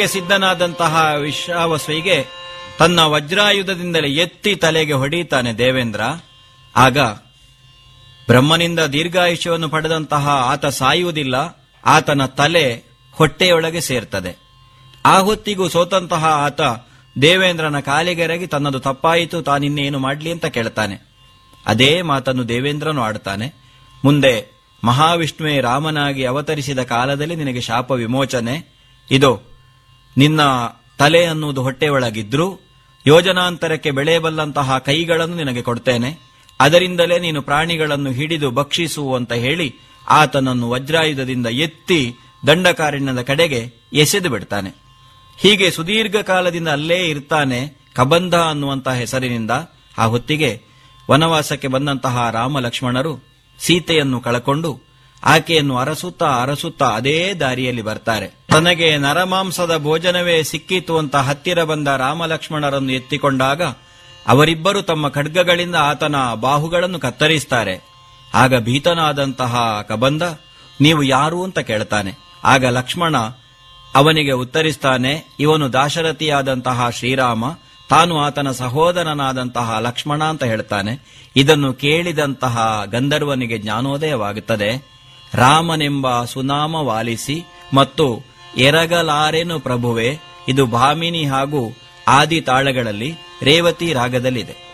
ಸಿದ್ಧನಾದಂತಹ ವಿಶ್ವಾವಸುವಿಗೆ ತನ್ನ ವಜ್ರಾಯುಧದಿಂದಲೇ ಎತ್ತಿ ತಲೆಗೆ ಹೊಡೀತಾನೆ ದೇವೇಂದ್ರ ಆಗ ಬ್ರಹ್ಮನಿಂದ ದೀರ್ಘಾಯುಷ್ಯವನ್ನು ಪಡೆದಂತಹ ಆತ ಸಾಯುವುದಿಲ್ಲ ಆತನ ತಲೆ ಹೊಟ್ಟೆಯೊಳಗೆ ಸೇರ್ತದೆ ಆ ಹೊತ್ತಿಗೂ ಸೋತಂತಹ ಆತ ದೇವೇಂದ್ರನ ಕಾಲಿಗೆರಗಿ ತನ್ನದು ತಪ್ಪಾಯಿತು ತಾನಿನ್ನೇನು ಮಾಡ್ಲಿ ಅಂತ ಕೇಳ್ತಾನೆ ಅದೇ ಮಾತನ್ನು ದೇವೇಂದ್ರನು ಆಡ್ತಾನೆ ಮುಂದೆ ಮಹಾವಿಷ್ಣುವೇ ರಾಮನಾಗಿ ಅವತರಿಸಿದ ಕಾಲದಲ್ಲಿ ನಿನಗೆ ಶಾಪ ವಿಮೋಚನೆ ಇದು ನಿನ್ನ ತಲೆ ಅನ್ನುವುದು ಹೊಟ್ಟೆಯೊಳಗಿದ್ರೂ ಯೋಜನಾಂತರಕ್ಕೆ ಬೆಳೆಯಬಲ್ಲಂತಹ ಕೈಗಳನ್ನು ನಿನಗೆ ಕೊಡ್ತೇನೆ ಅದರಿಂದಲೇ ನೀನು ಪ್ರಾಣಿಗಳನ್ನು ಹಿಡಿದು ಭಕ್ಷಿಸು ಅಂತ ಹೇಳಿ ಆತನನ್ನು ವಜ್ರಾಯುಧದಿಂದ ಎತ್ತಿ ದಂಡಕಾರಣ್ಯದ ಕಡೆಗೆ ಎಸೆದು ಬಿಡ್ತಾನೆ ಹೀಗೆ ಸುದೀರ್ಘ ಕಾಲದಿಂದ ಅಲ್ಲೇ ಇರ್ತಾನೆ ಕಬಂಧ ಅನ್ನುವಂತಹ ಹೆಸರಿನಿಂದ ಆ ಹೊತ್ತಿಗೆ ವನವಾಸಕ್ಕೆ ಬಂದಂತಹ ರಾಮ ಲಕ್ಷ್ಮಣರು ಸೀತೆಯನ್ನು ಕಳಕೊಂಡು ಆಕೆಯನ್ನು ಅರಸುತ್ತಾ ಅರಸುತ್ತಾ ಅದೇ ದಾರಿಯಲ್ಲಿ ಬರ್ತಾರೆ ತನಗೆ ನರಮಾಂಸದ ಭೋಜನವೇ ಸಿಕ್ಕಿತು ಅಂತ ಹತ್ತಿರ ಬಂದ ರಾಮ ಲಕ್ಷ್ಮಣರನ್ನು ಎತ್ತಿಕೊಂಡಾಗ ಅವರಿಬ್ಬರು ತಮ್ಮ ಖಡ್ಗಗಳಿಂದ ಆತನ ಬಾಹುಗಳನ್ನು ಕತ್ತರಿಸ್ತಾರೆ ಆಗ ಭೀತನಾದಂತಹ ಕಬಂದ ನೀವು ಯಾರು ಅಂತ ಕೇಳ್ತಾನೆ ಆಗ ಲಕ್ಷ್ಮಣ ಅವನಿಗೆ ಉತ್ತರಿಸ್ತಾನೆ ಇವನು ದಾಶರಥಿಯಾದಂತಹ ಶ್ರೀರಾಮ ತಾನು ಆತನ ಸಹೋದರನಾದಂತಹ ಲಕ್ಷ್ಮಣ ಅಂತ ಹೇಳ್ತಾನೆ ಇದನ್ನು ಕೇಳಿದಂತಹ ಗಂಧರ್ವನಿಗೆ ಜ್ಞಾನೋದಯವಾಗುತ್ತದೆ ರಾಮನೆಂಬ ಸುನಾಮ ವಾಲಿಸಿ ಮತ್ತು ಎರಗಲಾರೆನು ಪ್ರಭುವೆ ಇದು ಭಾಮಿನಿ ಹಾಗೂ ಆದಿ ತಾಳಗಳಲ್ಲಿ ರೇವತಿ ರಾಗದಲ್ಲಿದೆ